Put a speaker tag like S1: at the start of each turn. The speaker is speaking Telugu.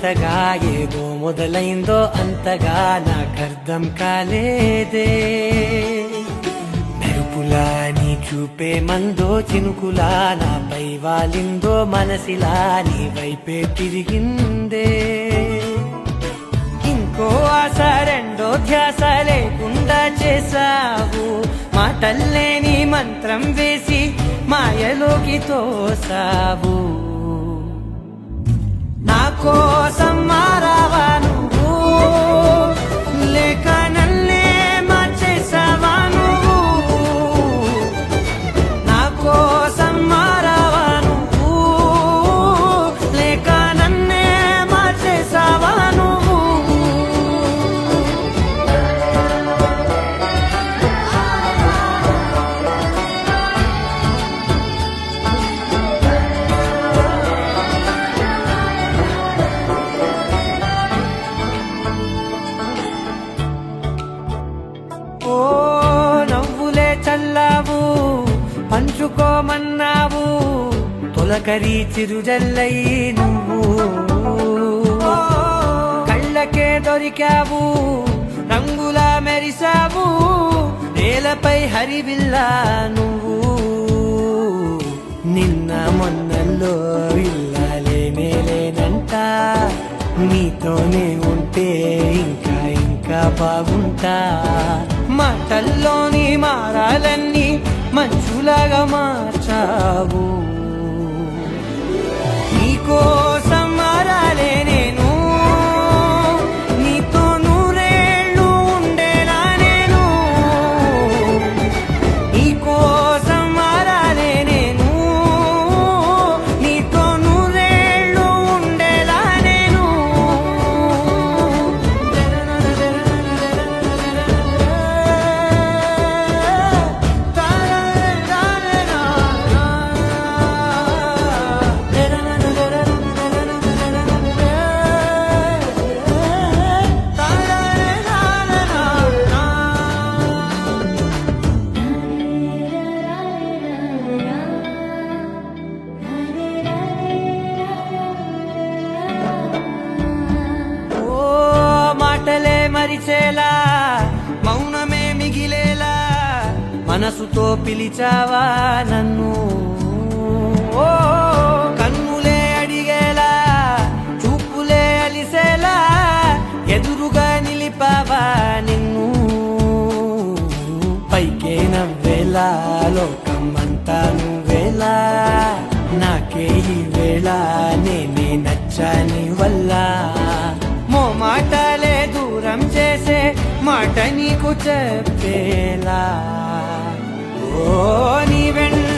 S1: కొత్తగా ఏదో మొదలైందో అంతగా నాకర్థం కాలేదే మెరుపులా నీ చూపే మందో చినుకులా నాపై వాలిందో మనసిలా నీ వైపే తిరిగిందే ఇంకో ఆశ రెండో ధ్యాస లేకుండా చేసావు మాటల్లేని మంత్రం వేసి మాయలోకి తోసావు నా కోసం మారావా నువ్వు లేక నన్నే మార్చేసావా నువ్వు నా కోసం మారావా నువ్వు లేక నన్నే మార్చేసావా నువ్వు ఓ నవ్వులే చల్లావు పంచుకోమన్నావు తొలకరి చిరుజల్లై నువ్వు కళ్ళకే దొరికావు రంగులా మెరిసావు నేలపై హరివిల్లా నువ్వు నిన్న మొన్నల్లో ఇల్లాలేనే లేనంట నీతోనే ఉంటే ఇంకా ఇంకా బాగుంటా మాటల్లోని మారాలన్నీ మంచులాగా మార్చావు నీకోసం మారాలే నేను నీతో నూరేళ్ళు ఉండేలా నేను నీకోసం మారాలే నేను నీతో నూరేళ్ళు ఉండేలా నేను ఓ మాటలే మరిచేలా మౌనమే మిగిలేలా మనసుతో పిలిచావా నన్ను ఓ కన్నులే అడిగేలా చూపులే అలిసేలా ఎదురుగా నిలిపావా నిన్ను పైకే నవ్వేలా లోకమంతా నువ్వేలా నాకే ఈ వేళ నేనే నచ్చాని వల్ల మో మాటలే దూరం చేసే మాట నీకు చెప్పేలా ఓ నీ వెంట